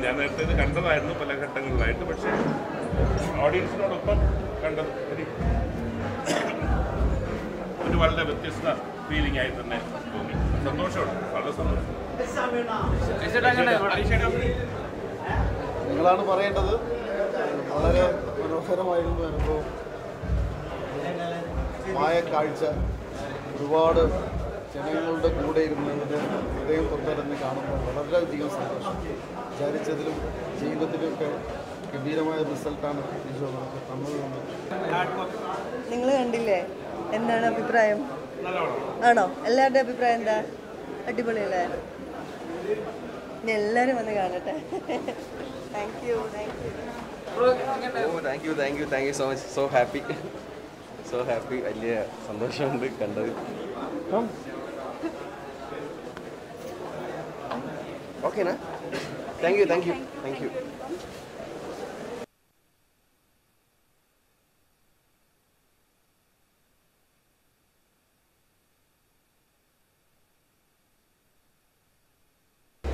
ഞാൻ നേരത്തെ ഇത് കണ്ടതായിരുന്നു പല ഘട്ടങ്ങളിലായിട്ട് പക്ഷേ ഓഡിയൻസിനോടൊപ്പം കണ്ടത് ഒരു ഒരു വളരെ വ്യത്യസ്ത ഫീലിംഗ് ആയി തന്നെ തോന്നി സന്തോഷമുണ്ട് വളരെ സന്തോഷം നിങ്ങളാണ് പറയേണ്ടത് വളരെ മനോഹരമായിരുന്നു അനുഭവം മായ കാഴ്ച ഒരുപാട് ജനങ്ങളുടെ കൂടെ ഇരുന്നതിന് ഹൃദയം തൊട്ടറിഞ്ഞ് കാണുമ്പോൾ വളരെയധികം സന്തോഷം വിചാരിച്ചതിലും ജീവിതത്തിലൊക്കെ ഗംഭീരമായ റിസൾട്ടാണ് ഈശോ നമുക്ക് തന്നത് നിങ്ങൾ കണ്ടില്ലേ എന്താണ് അഭിപ്രായം ആണോ എല്ലാവരുടെ അഭിപ്രായം എന്താ അടിപൊളിയല്ലേ ഇനി എല്ലാവരും വന്ന് കാണട്ടെ thank you thank you oh thank you thank you thank you so much so happy so happy വലിയ സന്തോഷമുണ്ട് കണ്ടത് ഓക്കേനാ thank you thank you thank you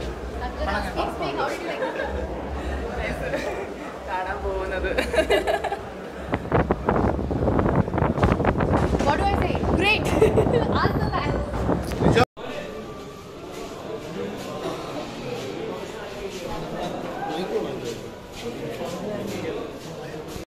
കാണാൻ പോകുന്നത്